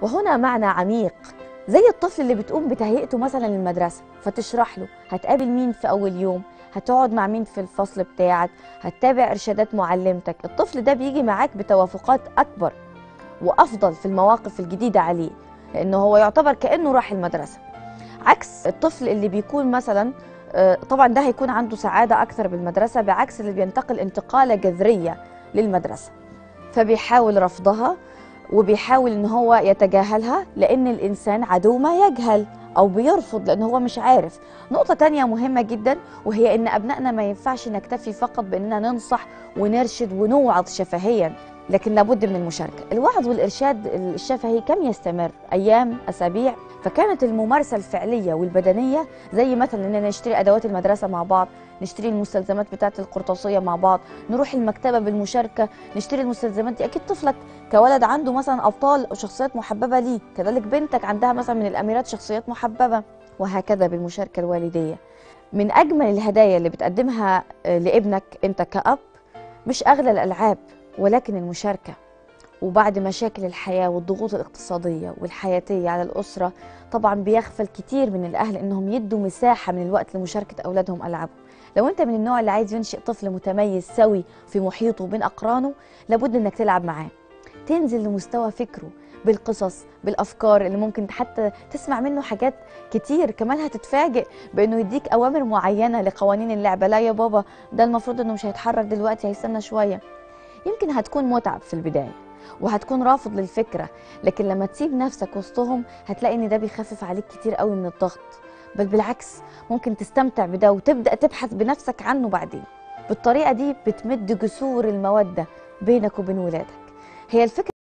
وهنا معنى عميق زي الطفل اللي بتقوم بتهيئته مثلا للمدرسة فتشرح له هتقابل مين في أول يوم هتقعد مع مين في الفصل بتاعك هتتابع إرشادات معلمتك الطفل ده بيجي معاك بتوافقات أكبر وأفضل في المواقف الجديدة عليه لأنه هو يعتبر كأنه راح المدرسة عكس الطفل اللي بيكون مثلا آه، طبعا ده هيكون عنده سعادة أكثر بالمدرسة بعكس اللي بينتقل انتقالة جذرية للمدرسة فبيحاول رفضها وبيحاول ان هو يتجاهلها لان الانسان عدو ما يجهل او بيرفض لان هو مش عارف نقطة تانية مهمة جدا وهي ان ابنائنا ما ينفعش نكتفي فقط باننا ننصح ونرشد ونوعظ شفهيا لكن لابد من المشاركة الوعظ والإرشاد الشفهي كم يستمر أيام أسابيع فكانت الممارسة الفعلية والبدنية زي مثلا إننا نشتري أدوات المدرسة مع بعض نشتري المستلزمات بتاعة القرطاسية مع بعض نروح المكتبة بالمشاركة نشتري المستلزمات دي أكيد طفلك كولد عنده مثلا أبطال وشخصيات محببة ليه كذلك بنتك عندها مثلا من الأميرات شخصيات محببة وهكذا بالمشاركة الوالدية من أجمل الهدايا اللي بتقدمها آه، لابنك أنت كأب مش أغلى الألعاب ولكن المشاركة وبعد مشاكل الحياة والضغوط الاقتصادية والحياتية على الأسرة طبعا بيغفل كتير من الأهل إنهم يدوا مساحة من الوقت لمشاركة أولادهم ألعابهم لو أنت من النوع اللي عايز ينشئ طفل متميز سوي في محيطه وبين أقرانه لابد إنك تلعب معاه تنزل لمستوى فكره بالقصص بالافكار اللي ممكن حتى تسمع منه حاجات كتير كمان هتتفاجئ بانه يديك اوامر معينه لقوانين اللعبه لا يا بابا ده المفروض انه مش هيتحرك دلوقتي هيستنى شويه يمكن هتكون متعب في البدايه وهتكون رافض للفكره لكن لما تسيب نفسك وسطهم هتلاقي ان ده بيخفف عليك كتير قوي من الضغط بل بالعكس ممكن تستمتع بده وتبدا تبحث بنفسك عنه بعدين بالطريقه دي بتمد جسور الموده بينك وبين ولادك هي الفكره